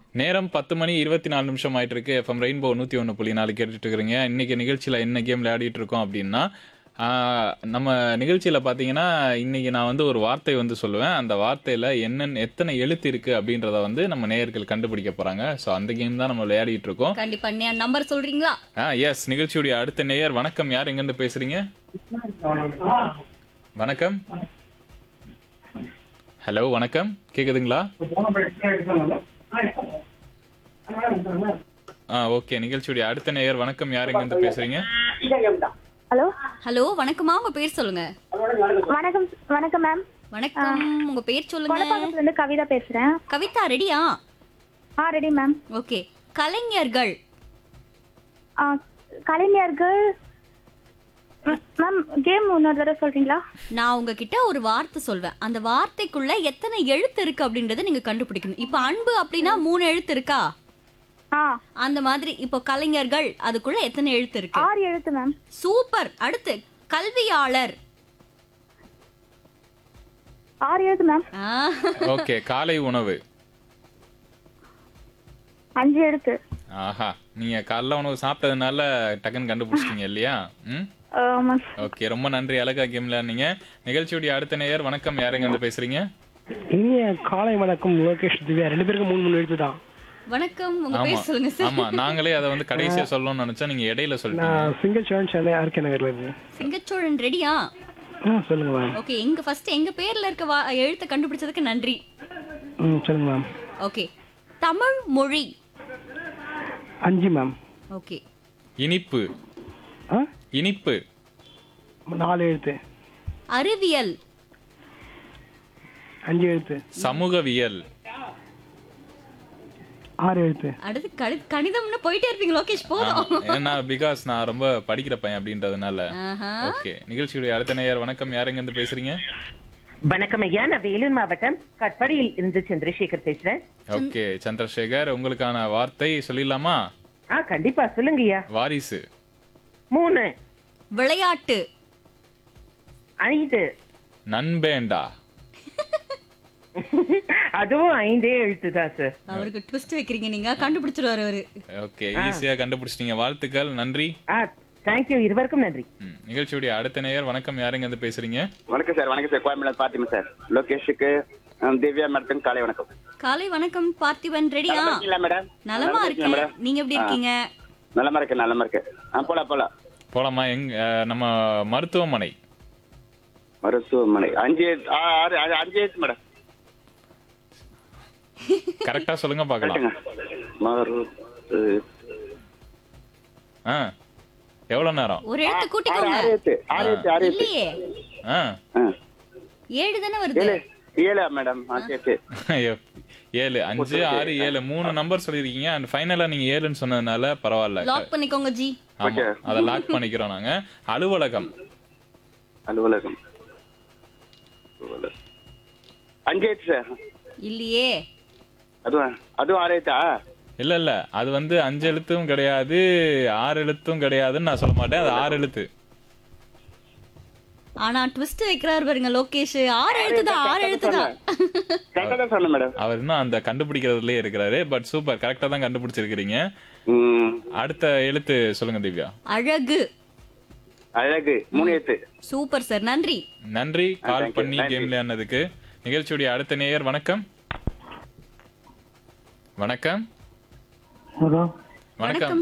நேரம் பத்து மணி இருபத்தி நாலு நிமிஷம் ஆயிட்டு இருக்கு எஃப்எம் ரெயின்போ நூற்றி ஒன்று புள்ளி நாலு கேட்டுட்டு இருக்கிறீங்க இன்னைக்கு நிகழ்ச்சியில் என்ன கேம் விளையாடிட்டு இருக்கோம் அப்படின்னா ஆஹ், நம்ம நிகழ்ச்சியில் பார்த்தீங்கன்னா இன்னைக்கு நான் வந்து ஒரு வார்த்தை வந்து சொல்லுவேன் அந்த வார்த்தையில் என்னென்ன எத்தனை எழுத்து இருக்கு அப்படின்றத வந்து நம்ம நேயர்கள் கண்டுபிடிக்க போறாங்க ஸோ அந்த கேம் தான் நம்ம விளையாடிட்டு இருக்கோம் கண்டிப்பா நம்பர் சொல்றீங்களா ஆ எஸ் நிகழ்ச்சியுடைய அடுத்த நேயர் வணக்கம் யார் எங்கேருந்து பேசுறீங்க வணக்கம் ஹலோ வணக்கம் கேக்குதுங்களா ஆ ஓகே நிகழ்ச்சியுடைய அடுத்த நேயர் வணக்கம் யார் எங்கேருந்து பேசுறீங்க ஹலோ ஹலோ வணக்கமா உங்க பேர் சொல்லுங்க வணக்கம் வணக்கம் மேம் வணக்கம் உங்க பேர் சொல்லுங்க கொலப்பாக்கத்துல இருந்து கவிதா பேசுறேன் கவிதா ரெடியா ஆ ரெடி மேம் ஓகே கலைஞர்கள் ஆ, கலைஞர்கள் ம், மேம் கேம் இன்னொரு தடவை சொல்றீங்களா நான் உங்ககிட்ட ஒரு வார்த்தை சொல்வேன் அந்த வார்த்தைக்குள்ள எத்தனை எழுத்து இருக்கு அப்படின்றத நீங்க கண்டுபிடிக்கணும் இப்போ அன்பு அப்படின்னா மூணு எழுத்து இருக்கா ஆ அந்த மாதிரி இப்போ கலைஞர்கள் அதுக்குள்ள எத்தனை எழுத்து இருக்கு ஆறு எழுத்து மேம் சூப்பர் அடுத்து கல்வியாளர் ஆறு எழுத்து மேம் ஆ, ஓகே காலை உணவு அஞ்சு எழுத்து ஆஹா நீங்க காலைல உணவு சாப்பிட்டதுனால டக்குன்னு கண்டுபிடிச்சிட்டீங்க இல்லையா ம் ஆமா ஓகே ரொம்ப நன்றி அழகா கேம் விளையாடுனீங்க நிகழ்ச்சியுடைய அடுத்த நேயர் வணக்கம் யார் எங்கேருந்து பேசுறீங்க இனிய காலை வணக்கம் லோகேஷ் திவ்யா ரெண்டு பேருக்கும் மூணு மூணு எழுத்து தான் வணக்கம் உங்க ஆமா பேர் சொல்லுங்க சார் ஆமா நாங்களே அதை வந்து கடைசியா சொல்லணும்னு நினைச்சா நீங்க இடையில சொல்லிட்டீங்க நான் சிங்கிள் சோழன் சென்னை ஆர்கே நகர்ல இருந்து சிங்கச்சோழன் ரெடியா ஆ சொல்லுங்க மேம் ஓகே எங்க ஃபர்ஸ்ட் எங்க பேர்ல இருக்க வா- எழுத்தை கண்டுபிடிச்சதுக்கு நன்றி ம் சொல்லுங்க மேம் ஓகே தமிழ் மொழி அஞ்சு மேம் ஓகே இனிப்பு ஆ இனிப்பு நாலு எழுத்து அறிவியல் அஞ்சு எழுத்து சமூகவியல் ஆறு எழுத்து அடுத்து கணி- கணிதம்னு போயிட்டே இருப்பீங்க லோகேஷ் போதும் ஏன்னா பிகாஸ் நான் ரொம்ப படிக்கிற பையன் அப்படின்றதுனால ஆஹா. ஓகே நிகழ்ச்சியுடைய அடுத்த நேயர் வணக்கம் யார் எங்க இருந்து பேசுறீங்க வணக்கம் ஐயா நான் வேலூர் மாவட்டம் கட்பாடியில் இருந்து சந்திரசேகர் பேசுறேன் ஓகே சந்திரசேகர் உங்களுக்கான வார்த்தை சொல்லிடலாமா ஆ கண்டிப்பா சொல்லுங்க ஐயா வாரிசு மூணு விளையாட்டு ஐந்து நண்பேண்டா அதுவும் ஐந்தே எழுத்து தான் சார் அவருக்கு ட்விஸ்ட் வைக்கிறீங்க நீங்க கண்டுபிடிச்சிருவாரு அவரு ஓகே ஈஸியா கண்டுபிடிச்சிட்டீங்க வாழ்த்துக்கள் நன்றி ஆ தேங்க்யூ இருவருக்கும் நன்றி ம், நிகழ்ச்சியுடைய அடுத்த நேயர் வணக்கம் யார் எங்க இருந்து பேசுறீங்க வணக்கம் சார் வணக்கம் சார் கோயம்பேடு பாத்திமா சார் லோகேஷுக்கு ஹம், திவ்யா மேடத்துக்கு காலை வணக்கம் காலை வணக்கம் பார்த்திபன் ரெடியா நலமா இருக்கீங்களா மேடம் நலமா இருக்கேன் மேடம் நீங்க எப்படி இருக்கீங்க நலமா இருக்கு நலமா இருக்கு ஆ போலாம் போலாம் போலாமா எங் அஹ், நம்ம மருத்துவமனை மருத்துவமனை அஞ்சு எழுத்து- ஆ, ஆறு ஆறு, அஞ்சு எழுத்து மேடம் கரெக்டா சொல்லுங்க பார்க்கலாம் கரெக்டுங்க மருத்து ஆ எவ்வளவு நேரம் ஒரு எழுத்து ஆறு கூட்டிக்கோங்க ஆறு எழுத்து ஆறு எழுத்து ஆறு எழுத்து இல்லையே ஆ ஆ. ஏழு தானே வருது ஏழு ஏழா மேடம் ஆ சரி சரி ஐயோ, ஏழு அஞ்சு ஆறு ஏழு மூணு நம்பர் சொல்லிருக்கீங்க அண்ட் ஃபைனலா நீங்க ஏழுன்னு சொன்னதுனால பரவாயில்ல லாக் பண்ணிக்கோங்க ஜி ஆமா அதை லாக் பண்ணிக்கிறோம் நாங்க அலுவலகம் அலுவலகம் அலுவலகம். அஞ்சு எழுத்து சார் இல்லையே அதுவும் அதுவும் ஆறு எழுத்தா இல்ல இல்ல அது வந்து அஞ்சு எழுத்தும் கிடையாது ஆறு எழுத்தும் கிடையாதுன்னு நான் சொல்ல மாட்டேன் அது ஆறு எழுத்து ஆனா ட்விஸ்ட் வைக்கிறாரு பாருங்க லோகேஷ் ஆறு எழுத்து தான் ஆறு எழுத்து தான் கரெக்டாக தான் சொன்னேன் மேடம் அவர் இன்னும் அந்த கண்டுபிடிக்கிறதுலயே இருக்கிறாரு பட் சூப்பர் கரெக்டா தான் கண்டுபிடிச்சிருக்கிறீங்க ம் அடுத்த எழுத்து சொல்லுங்க திவ்யா அழகு அழகு மூணு எழுத்து சூப்பர் சார் நன்றி நன்றி கால் thank you, பண்ணி thank you. கேம் விளையாடுனதுக்கு நிகழ்ச்சியுடைய அடுத்த நேயர் வணக்கம் வணக்கம் ஹலோ வணக்கம்